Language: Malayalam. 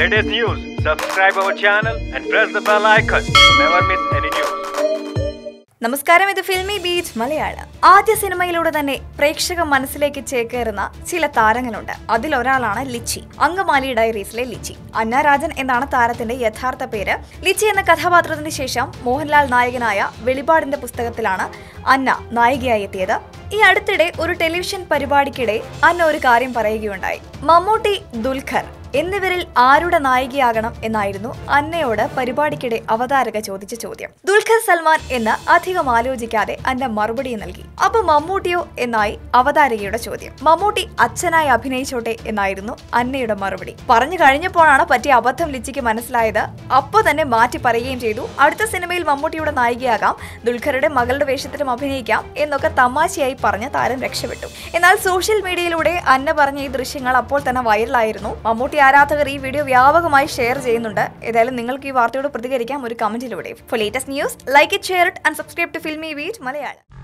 latest news, subscribe our channel and press the bell icon to never miss any news. നമസ്കാരം ഇത് ഫിൽമി ബീച്ച് മലയാളം ആദ്യ സിനിമയിലൂടെ തന്നെ പ്രേക്ഷക മനസ്സിലേക്ക് ചേക്കേറുന്ന ചില താരങ്ങളുണ്ട് അതിലൊരാളാണ് ലിച്ചി അങ്കമാലി ഡയറീസിലെ ലിച്ചി അന്ന രാജൻ എന്നാണ് താരത്തിന്റെ യഥാർത്ഥ പേര് ലിച്ചി എന്ന കഥാപാത്രത്തിന് ശേഷം മോഹൻലാൽ നായകനായ വെളിപാടിന്റെ പുസ്തകത്തിലാണ് അന്ന നായികയായി എത്തിയത് ഈ അടുത്തിടെ ഒരു ടെലിവിഷൻ പരിപാടിക്കിടെ അന്ന ഒരു കാര്യം പറയുകയുണ്ടായി മമ്മൂട്ടി ദുൽഖർ എന്നിവരിൽ ആരുടെ നായികയാകണം എന്നായിരുന്നു അന്നയോട് പരിപാടിക്കിടെ അവതാരക ചോദിച്ച ചോദ്യം ദുൽഖർ സൽമാൻ എന്ന് അധികം ആലോചിക്കാതെ അന്ന മറുപടി നൽകി അപ്പൊ മമ്മൂട്ടിയോ എന്നായി അവതാരകയുടെ ചോദ്യം മമ്മൂട്ടി അച്ഛനായി അഭിനയിച്ചോട്ടെ എന്നായിരുന്നു അന്നയുടെ മറുപടി പറഞ്ഞു കഴിഞ്ഞപ്പോഴാണ് പറ്റിയ അബദ്ധം ലിച്ചിക്ക് മനസ്സിലായത് അപ്പൊ തന്നെ മാറ്റി പറയുകയും ചെയ്തു അടുത്ത സിനിമയിൽ മമ്മൂട്ടിയുടെ നായികയാകാം ദുൽഖറുടെ മകളുടെ വേഷത്തിലും അഭിനയിക്കാം എന്നൊക്കെ തമാശയായി പറഞ്ഞ് താരം രക്ഷപ്പെട്ടു എന്നാൽ സോഷ്യൽ മീഡിയയിലൂടെ അന്ന പറഞ്ഞ ഈ ദൃശ്യങ്ങൾ അപ്പോൾ തന്നെ വൈറലായിരുന്നു മമ്മൂട്ടി ആരാധകർ ഈ വീഡിയോ വ്യാപകമായി ഷെയർ ചെയ്യുന്നുണ്ട് ഏതായാലും നിങ്ങൾക്ക് ഈ വാർത്തയോട് പ്രതികരിക്കാം ഒരു കമന്റിലൂടെ for latest news like it share it and subscribe to Filmibeat Malayalam